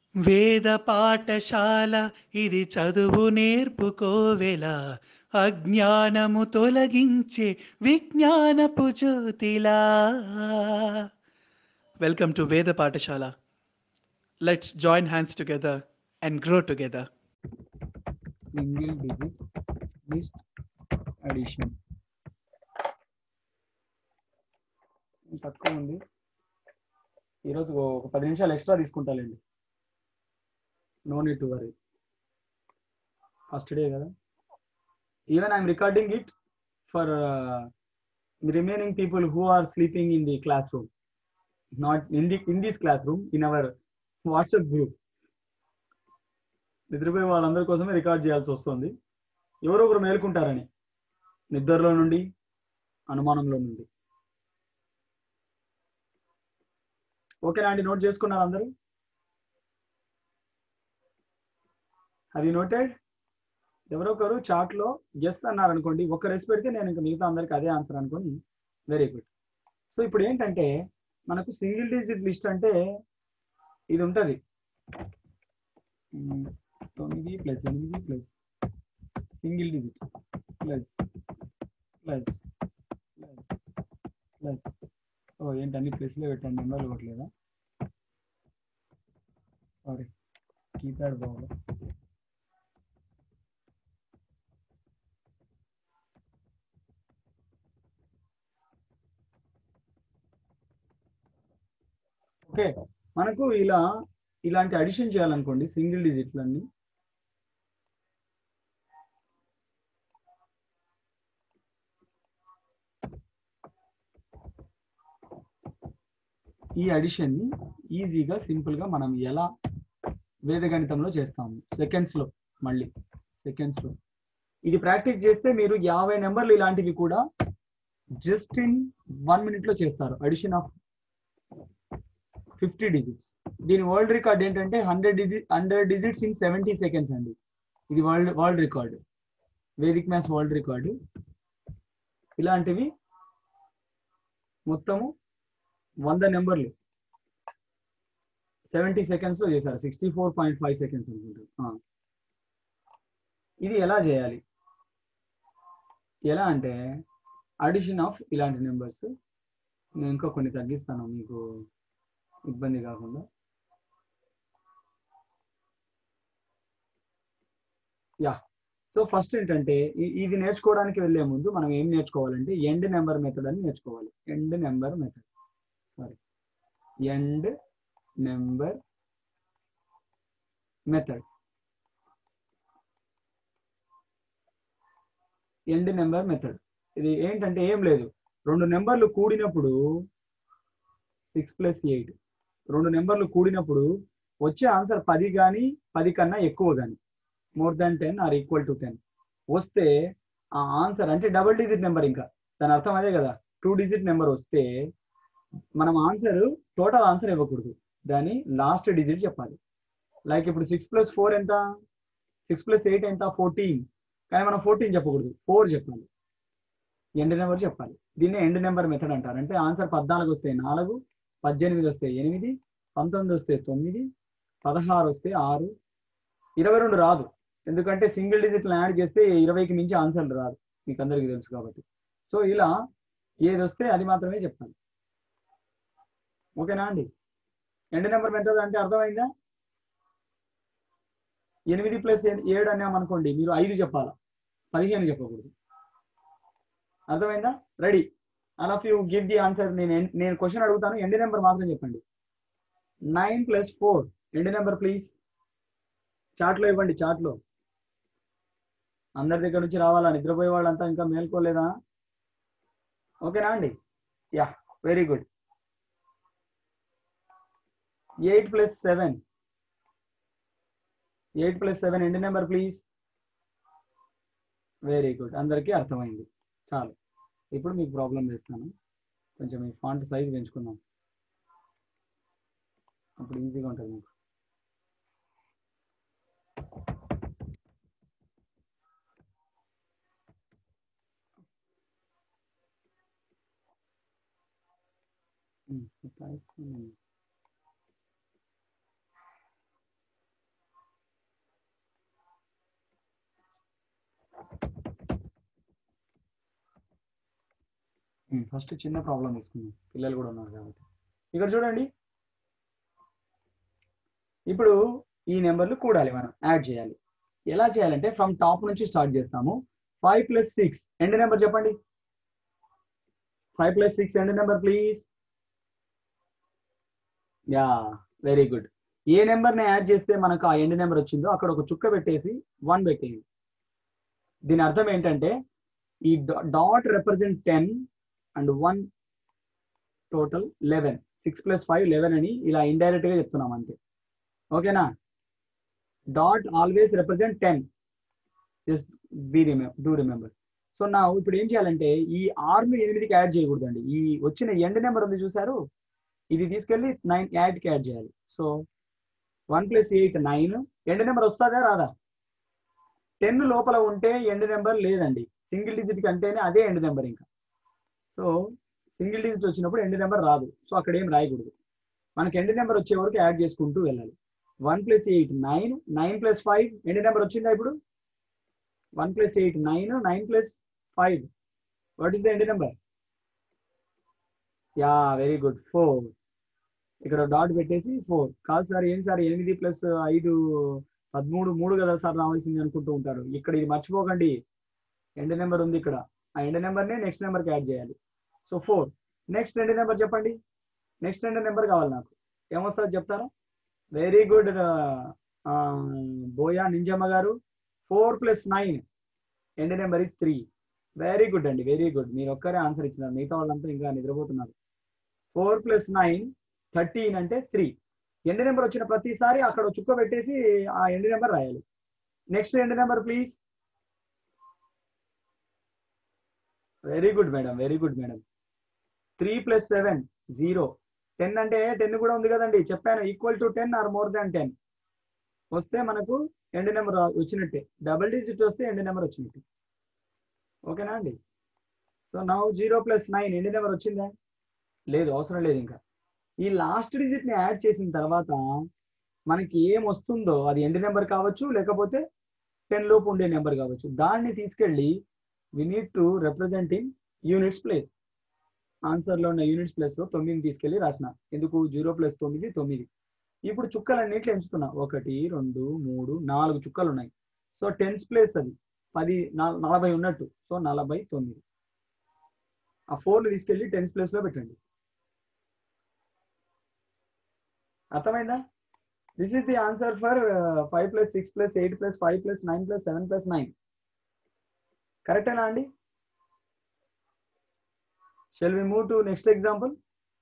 వేద పాఠశాల ఇది చదువు నేర్పుకోవెల అజ్ఞానము తొలగించే విజ్ఞానపు జ్యోతిలా welcome to Veda Pathashala let's join hands together and grow together single digit list addition తక్కువ ఉంది ఈరోజు ఒక పది నిమిషాలు ఎక్స్ట్రా తీసుకుంటాలేండి no need to worry first day కదా even I'm recording it for remaining people who are sleeping in the class room not in the in this class room in our WhatsApp group నిద్రపోయే వాళ్ళందరి కోసమే record చేయాల్సి వస్తుంది ఎవరో ఒకరు మేలుకుంటారని నిద్రలో నుండి అనుమానంలో నుండి ఓకేనా అండి నోట్ చేసుకున్నారు అందరూ అది నోటెడ్ ఎవరో ఒకరు చాట్ లో ఎస్ అన్నారు అనుకోండి ఒక్క రెస్ పెడితే నేను ఇంకా మిగతా అందరికి అదే ఆన్సర్ అనుకోని వెరీ గుడ్ సో ఇప్పుడు ఏంటంటే మనకు సింగిల్ డిజిట్ లిస్ట్ అంటే ఇది ఉంటుంది తొమ్మిది ప్లస్ ఎనిమిది plus single digit plus plus plus plus ఓ ఏంటి అన్ని ప్లస్లో పెట్టాను నెంబర్లు కొట్టలేదా సారీ కీప్యాడ్ బాగా ఓకే మనకు ఇలా ఇలాంటి అడిషన్ చేయాలనుకోండి సింగిల్ డిజిట్లన్నీ ఈ అడిషన్ ని ఈజీగా సింపుల్ గా మనం ఎలా వేదగణితంలో చేస్తాము సెకండ్స్ లో మళ్ళీ సెకండ్స్ లో ఇది ప్రాక్టీస్ చేస్తే మీరు యాభై నెంబర్లు ఇలాంటివి కూడా జస్ట్ ఇన్ వన్ మినిట్ లో చేస్తారు అడిషన్ ఆఫ్ ఫిఫ్టీ డిజిట్స్ దీని వరల్డ్ రికార్డ్ ఏంటంటే hundred digit hundred digits in seventy seconds అండి ఇది world world record Vedic maths world record ఇలాంటివి మొత్తము వంద నెంబర్లు సెవెంటీ సెకండ్స్ లో చేశారు sixty four point five seconds అనుకుంటారు ఇది ఎలా చేయాలి ఎలా అంటే అడిషన్ ఆఫ్ ఇలాంటి నెంబర్స్ నేను ఇంకా కొన్ని తగ్గిస్తాను మీకు ఇబ్బంది కాకుండా యా సో ఫస్ట్ ఏంటంటే ఇది నేర్చుకోవడానికి వెళ్ళే ముందు మనం ఏం నేర్చుకోవాలంటే ఎండ్ నెంబర్ మెథడ్ అని నేర్చుకోవాలి end number method sorry end number method end number method ఇది ఏంటంటే ఏం లేదు రెండు నెంబర్లు కూడినప్పుడు సిక్స్ ప్లస్ ఎయిట్ రెండు నెంబర్లు కూడినప్పుడు వచ్చే ఆన్సర్ పది కానీ పది కన్నా ఎక్కువ కానీ more than ten or equal to ten వస్తే ఆ ఆన్సర్ అంటే డబుల్ డిజిట్ నెంబర్ ఇంకా దాని అర్థం అదే కదా టూ డిజిట్ నెంబర్ వస్తే మనం ఆన్సర్ టోటల్ ఆన్సర్ ఇవ్వకూడదు దాని లాస్ట్ డిజిట్ చెప్పాలి లైక్ ఇప్పుడు సిక్స్ ప్లస్ ఫోర్ ఎంత సిక్స్ ప్లస్ ఎయిట్ ఎంత ఫోర్టీన్ కానీ మనం ఫోర్టీన్ చెప్పకూడదు ఫోర్ చెప్పాలి ఎండ్ నెంబర్ చెప్పాలి దీన్ని ఎండ్ నెంబర్ మెథడ్ అంటారు అంటే ఆన్సర్ పద్నాలుగు వస్తే నాలుగు పద్దెనిమిది వస్తే ఎనిమిది పంతొమ్మిది వస్తే తొమ్మిది పదహారు వస్తే ఆరు ఇరవై రెండు రాదు ఎందుకంటే సింగిల్ డిజిట్లు యాడ్ చేస్తే ఇరవైకి మించి ఆన్సర్లు రాదు మీకు అందరికీ తెలుసు కాబట్టి సో ఇలా ఏది వస్తే అది మాత్రమే చెప్పాలి ఓకేనా అండి ఎండ్ నెంబర్ మెథడ్ అంటే అర్థమైందా ఎనిమిది ప్లస్ ఏడు అన్నామనుకోండి మీరు ఐదు చెప్పాలా పదిహేను చెప్పకూడదు అర్థమైందా ready all of you give the answer నేను నేను క్వశ్చన్ అడుగుతాను ఎండ్ నెంబర్ మాత్రం చెప్పండి nine plus four end number please చాట్లో ఇవ్వండి చాట్లో అందరి దగ్గర నుంచి రావాలా నిద్రపోయే వాళ్ళంతా ఇంకా మేల్కోలేదా ఓకేనా అండి yeah very good eight plus seven eight plus seven end number please very good అందరికీ అర్థమైంది చాలు ఇప్పుడు మీకు ప్రాబ్లం చేస్తాను కొంచెం ఈ ఫాంట్ సైజ్ పెంచుకుందాం అప్పుడు ఈజీగా ఉంటుంది మీకు surprise ఫస్ట్ చిన్న ప్రాబ్లం తీసుకుందాం పిల్లలు కూడా ఉన్నారు కాబట్టి ఇక్కడ చూడండి ఇప్పుడు ఈ నెంబర్లు కూడాలి మనం యాడ్ చేయాలి ఎలా చేయాలంటే ఫ్రమ్ టాప్ నుంచి స్టార్ట్ చేస్తాము five plus six end number చెప్పండి five plus six end number please yeah very good ఏ నెంబర్ని యాడ్ చేస్తే మనకు ఆ ఎండ్ నెంబర్ వచ్చిందో అక్కడ ఒక చుక్క పెట్టేసి వన్ పెట్టేయండి దీని అర్థం ఏంటంటే ఈ dot represent ten and one total eleven six plus five eleven అని ఇలా ఇండైరెక్ట్ గా చెప్తున్నాం అంతే ఓకేనా dot always represent ten just be remember do remember so నా ఇప్పుడు ఏం చేయాలంటే ఈ ఆర్ని ఎనిమిదికి యాడ్ చేయకూడదండి ఈ వచ్చిన ఎండ్ నెంబర్ ఉంది చూసారు ఇది తీసుకెళ్ళి నైన్ యాడ్కి యాడ్ చేయాలి so one plus eight nine end number వస్తుందా రాదా టెన్ లోపల ఉంటే ఎండ్ నెంబర్ లేదండి సింగిల్ డిజిట్ కంటేనే అదే ఎండ్ నెంబర్ ఇంకా సో సింగిల్ డిజిట్ వచ్చినప్పుడు ఎండ్ నెంబర్ రాదు సో అక్కడ ఏం రాయకూడదు మనకి ఎండ్ నెంబర్ వచ్చే వరకు యాడ్ చేసుకుంటూ వెళ్ళాలి one plus eight nine nine plus five end number వచ్చిందా ఇప్పుడు one plus eight nine nine plus five what is the end number yeah very good four ఇక్కడ డాట్ పెట్టేసి ఫోర్ కాదు సార్ ఏం సార్ ఎనిమిది ప్లస్ ఐదు పదమూడు మూడు కదా సార్ రావాల్సింది అనుకుంటూ ఉంటారు ఇక్కడ ఇది మర్చిపోకండి ఎండ్ నెంబర్ ఉంది ఇక్కడ ఆ ఎండ్ నెంబర్నే నెక్స్ట్ నెంబర్కి యాడ్ చేయాలి so four next end number చెప్పండి నెక్స్ట్ ఎండ్ నెంబర్ కావాలి నాకు ఏమొస్తుందో చెప్తారా వెరీ గుడ్ బోయా నింజమ్మ గారు four plus nine end number is three very good అండి వెరీ గుడ్ మీరు ఒక్కరే ఆన్సర్ ఇచ్చినారు మిగతా వాళ్ళంతా ఇంకా నిద్రపోతున్నారు ఫోర్ ప్లస్ నైన్ థర్టీన్ అంటే త్రీ ఎండ్ నెంబర్ వచ్చిన ప్రతిసారి అక్కడ చుక్క పెట్టేసి ఆ ఎండ్ నెంబర్ రాయాలి next end number please very good madam very good madam three plus seven zero ten అంటే టెన్ కూడా ఉంది కదండి చెప్పాను equal to ten or more than ten వస్తే మనకు ఎండ్ నెంబర్ వచ్చినట్టే డబుల్ డిజిట్ వస్తే ఎండ్ నెంబర్ వచ్చినట్టే ఓకేనా అండి so now zero plus nine end number వచ్చిందా లేదు అవసరం లేదు ఇంకా ఈ లాస్ట్ డిజిట్ ని యాడ్ చేసిన తర్వాత మనకి ఏం వస్తుందో అది ఎండ్ నెంబర్ కావచ్చు లేకపోతే టెన్ లోపు ఉండే నెంబర్ కావచ్చు దాన్ని తీసుకెళ్ళి we need to represent in units place ఆన్సర్లో ఉన్న యూనిట్స్ ప్లేస్ లో తొమ్మిది తీసుకెళ్లి రాసిన ఎందుకు జీరో ప్లస్ తొమ్మిది తొమ్మిది ఇప్పుడు చుక్కలన్నిట్లు ఎంచుతున్నా ఒకటి రెండు మూడు నాలుగు చుక్కలు ఉన్నాయి సో టెన్స్ ప్లేస్ అది పది నలభై ఉన్నట్టు సో నలభై తొమ్మిది ఆ ఫోర్ని తీసుకెళ్లి టెన్స్ ప్లేస్ లో పెట్టండి అర్థమైందా this is the answer for five plus six plus eight plus five plus nine plus seven plus nine కరెక్టేనా అండి shall we move to next example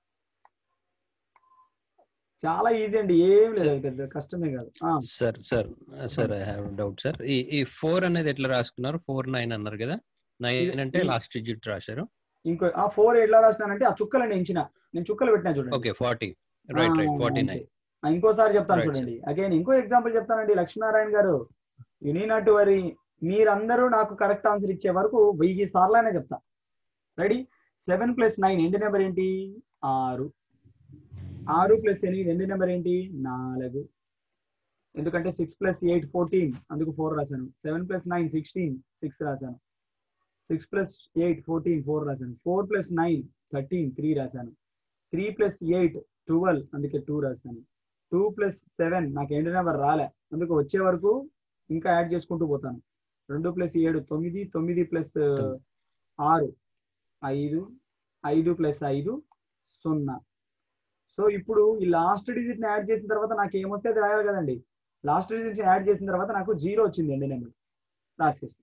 చాలా ఈజీ అండి ఏం లేదు అది పెద్ద కష్టమే కాదు sir sir sir I have doubt sir ఈ ఈ ఫోర్ అనేది ఎట్లా రాసుకున్నారు ఫోర్ నైన్ అన్నారు కదా నైన్ అంటే ఇది- లాస్ట్ డిజిట్ రాశారు ఇంకో ఆ ఫోర్ ఎట్లా రాసినానంటే ఆ చుక్కలని ఎంచిన నేను చుక్కలు పెట్టినా చూడండి ఓకే ఫార్టీ రైట్ రైట్ ఆ, ఫార్టీ అంతే. నైన్ ఆ, ఇంకోసారి చెప్తాను Right, చూడండి అగైన్ ఇంకో ఎగ్జాంపుల్ చెప్తానండి లక్ష్మీనారాయణ గారు యు నీ నాట్ వరి మీరందరూ నాకు కరెక్ట్ ఆన్సర్ ఇచ్చే వరకు వెయ్యి సార్లనే చెప్తా ready seven plus nine end number ఏంటి ఆరు ఆరు ప్లస్ ఎనిమిది ఎండి నెంబర్ ఏంటి నాలుగు ఎందుకంటే సిక్స్ ప్లస్ ఎయిట్ ఫోర్టీన్ అందుకు ఫోర్ రాశాను seven plus nine sixteen six రాశాను six plus eight fourteen four రాశాను four plus nine thirteen three రాశాను త్రీ ప్లస్ ఎయిట్ ట్వెల్వ్ అందుకే టూ రాశాను టూ ప్లస్ సెవెన్ నాకు ఎండ్ నెంబర్ రాలే అందుకు వచ్చే వరకు ఇంకా యాడ్ చేసుకుంటూ పోతాను రెండు ప్లస్ ఏడు తొమ్మిది తొమ్మిది ప్లస్ ఆరు ఐదు ఐదు ప్లస్ ఐదు సున్నా సో ఇప్పుడు ఈ లాస్ట్ డిజిట్ ని యాడ్ చేసిన తర్వాత నాకు ఏమొస్తే అది రాయాలి కదండి లాస్ట్ డిజిట్ యాడ్ చేసిన తర్వాత నాకు జీరో వచ్చింది ఎండ్ నెంబర్ రాసేసి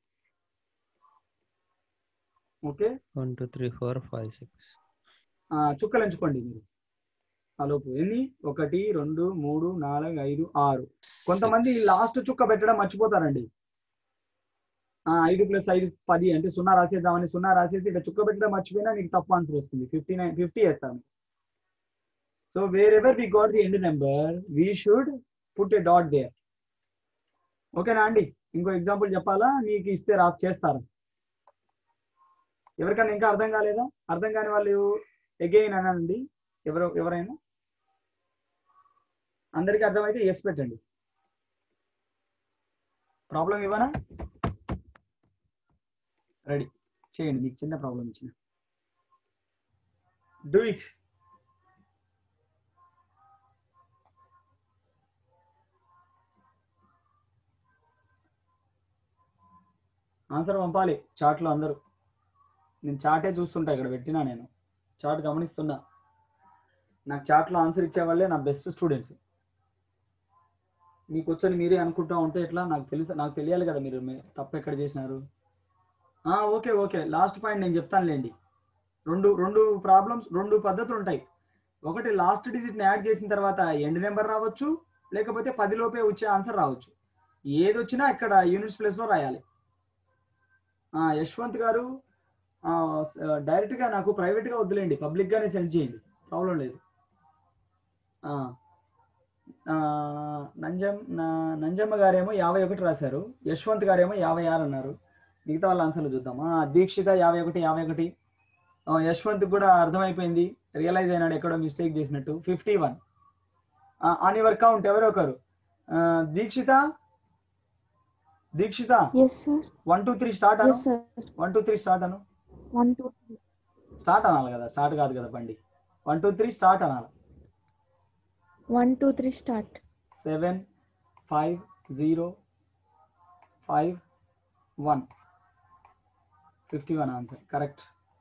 okay one two three four five six ఆ, చుక్కలు ఎంచుకోండి మీరు ఆలోపు ఎన్ని ఒకటి రెండు మూడు నాలుగు ఐదు ఆరు కొంతమంది లాస్ట్ చుక్క పెట్టడం మర్చిపోతారండి ఆ, ఐదు ప్లస్ ఐదు పది అంటే సున్నా రాసేద్దామని సున్నా రాసేసి ఇక్కడ చుక్క పెట్టడం మర్చిపోయినా నీకు తప్పు ఆన్సర్ వస్తుంది ఫిఫ్టీ నైన్ ఫిఫ్టీ వేస్తాను so wherever we got the end number we should put a dot there ఓకేనా అండి ఇంకో ఎగ్జాంపుల్ చెప్పాలా మీకు ఇస్తే రా చేస్తారా ఎవరికైనా ఇంకా అర్థం కాలేదా అర్థం కాని వాళ్ళు ఎగైన్ అనండి ఎవరు ఎవరైనా అందరికీ అర్థమైతే ఎస్ పెట్టండి ప్రాబ్లం ఇవ్వనా రెడీ చేయండి మీకు చిన్న ప్రాబ్లం ఇచ్చిన డూ ఇట్ ఆన్సర్ పంపాలి చాట్లో అందరూ నేను చాటే చూస్తుంటా ఇక్కడ పెట్టినా నేను చాట్ గమనిస్తున్నా నాకు చాట్లో ఆన్సర్ ఇచ్చే వాళ్ళే నా బెస్ట్ స్టూడెంట్స్ మీకు వచ్చని మీరే అనుకుంటా ఉంటే ఎట్లా నాకు తెలుసు నాకు తెలియాలి కదా మీరు మీ- తప్పు ఎక్కడ చేసినారు ఆ, ఓకే ఓకే లాస్ట్ పాయింట్ నేను చెప్తానులేండి రెండు రెండు ప్రాబ్లమ్స్ రెండు పద్ధతులు ఉంటాయి ఒకటి లాస్ట్ డిజిట్ని యాడ్ చేసిన తర్వాత ఎండ్ నెంబర్ రావచ్చు లేకపోతే పదిలోపే వచ్చే ఆన్సర్ రావచ్చు ఏది వచ్చినా ఇక్కడ యూనిట్స్ ప్లేస్లో రాయాలి ఆ, యశ్వంత్ గారు ఆ, స- డైరెక్ట్గా నాకు ప్రైవేట్గా వద్దులేండి పబ్లిక్గానే సెండ్ చేయండి ప్రాబ్లం లేదు ఆ, ఆ, నంజం నా- నంజమ్మ గారేమో యాభై ఒకటి రాశారు యశ్వంత్ గారేమో యాభై ఆరు అన్నారు మిగతా వాళ్ళ ఆన్సర్లు చూద్దాం ఆ, దీక్షిత యాభై ఒకటి యాభై ఒకటి ఆ, యశ్వంత్ కూడా అర్థమైపోయింది రియలైజ్ అయినాడు ఎక్కడో మిస్టేక్ చేసినట్టు fifty one on your count ఎవరో ఒకరు ఆ, Dikshita Dikshita yes sir one two three start అను yes sir one two three start అను వన్ టూ స్టార్ట్ అనాలి కదా స్టార్ట్ కాదు కదా బండి వన్ టూ త్రీ స్టార్ట్ అనాలి one two three start seven five zero five one fifty one answer correct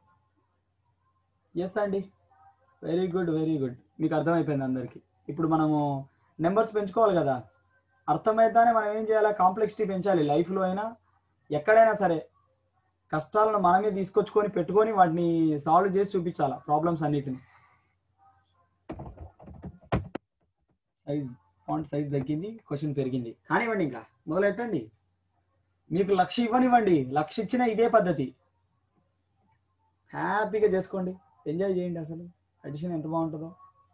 yes అండి very good very good మీకు అర్థమైపోయింది అందరికీ ఇప్పుడు మనము నెంబర్స్ పెంచుకోవాలి కదా అర్థమైతేనే మనం ఏం చేయాలి కాంప్లెక్సిటీ పెంచాలి లైఫ్లో అయినా ఎక్కడైనా సరే కష్టాలను మనమే తీసుకొచ్చుకొని పెట్టుకొని వాటిని సాల్వ్ చేసి చూపించాలి ప్రాబ్లమ్స్ అన్నిటిని సైజ్ ఫాంట్ సైజ్ తగ్గింది క్వశ్చన్ పెరిగింది కానివ్వండి ఇంకా మొదలెట్టండి మీకు లక్ష ఇవ్వనివ్వండి లక్ష ఇచ్చిన ఇదే పద్ధతి హ్యాపీగా చేసుకోండి ఎంజాయ్ చేయండి అసలు అడిషన్ ఎంత బాగుంటుందో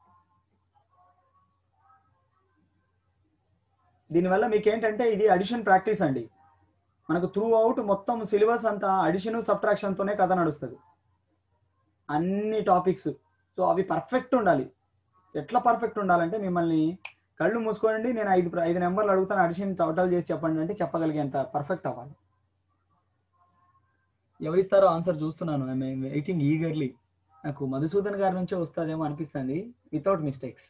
దీనివల్ల మీకు ఏంటంటే ఇది అడిషన్ ప్రాక్టీస్ అండి మనకు త్రూ అవుట్ మొత్తం సిలబస్ అంతా అడిషన్ సబ్ట్రాక్షన్తోనే కథ నడుస్తుంది అన్ని టాపిక్స్ సో అవి పర్ఫెక్ట్ ఉండాలి ఎట్లా పర్ఫెక్ట్ ఉండాలంటే మిమ్మల్ని కళ్ళు మూసుకోండి నేను ఐదు ప్ర- ఐదు నెంబర్లు అడుగుతాను అడిషన్ టోటల్ చేసి చెప్పండి అంటే చెప్పగలిగేంత పర్ఫెక్ట్ అవ్వాలి ఎవరిస్తారో ఆన్సర్ చూస్తున్నాను ఐ వెయిటింగ్ ఈగర్లీ నాకు మధుసూదన్ గారి నుంచే వస్తుందేమో అనిపిస్తుంది వితౌట్ మిస్టేక్స్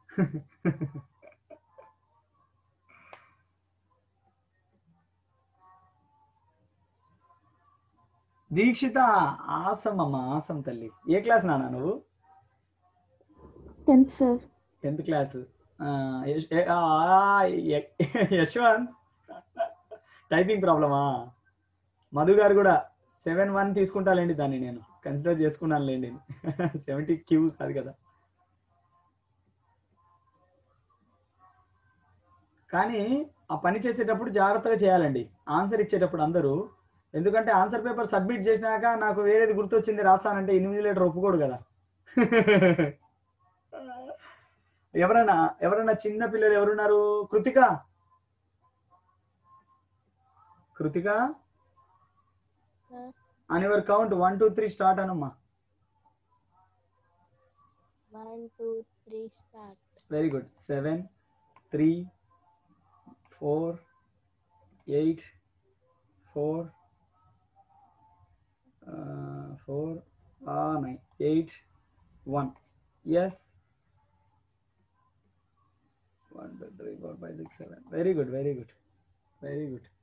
దీక్షిత ఆసం అమ్మ ఆసం తల్లి ఏ క్లాస్ నాన్న నువ్వు tenth sir tenth class Yashwant typing ప్రాబ్లమా మధు గారు కూడా సెవెన్ వన్ తీసుకుంటాలేండి దాన్ని నేను కన్సిడర్ చేసుకున్నాను లేండి సెవెంటీ క్యూ కాదు కదా కానీ ఆ పని చేసేటప్పుడు జాగ్రత్తగా చేయాలండి ఆన్సర్ ఇచ్చేటప్పుడు అందరూ ఎందుకంటే ఆన్సర్ పేపర్ సబ్మిట్ చేసినాక నాకు వేరేది గుర్తొచ్చింది రాస్తానంటే ఇన్విజిలేటర్ ఒప్పుకోడు కదా ఎవరైనా ఎవరైనా చిన్న పిల్లలు ఎవరున్నారు కృతిక కృతిక Sir. అని your count one two three start అనమ్మా One, two, three, start. Very good seven three four eight four four nine eight one yes one two three four five six seven very good very good very good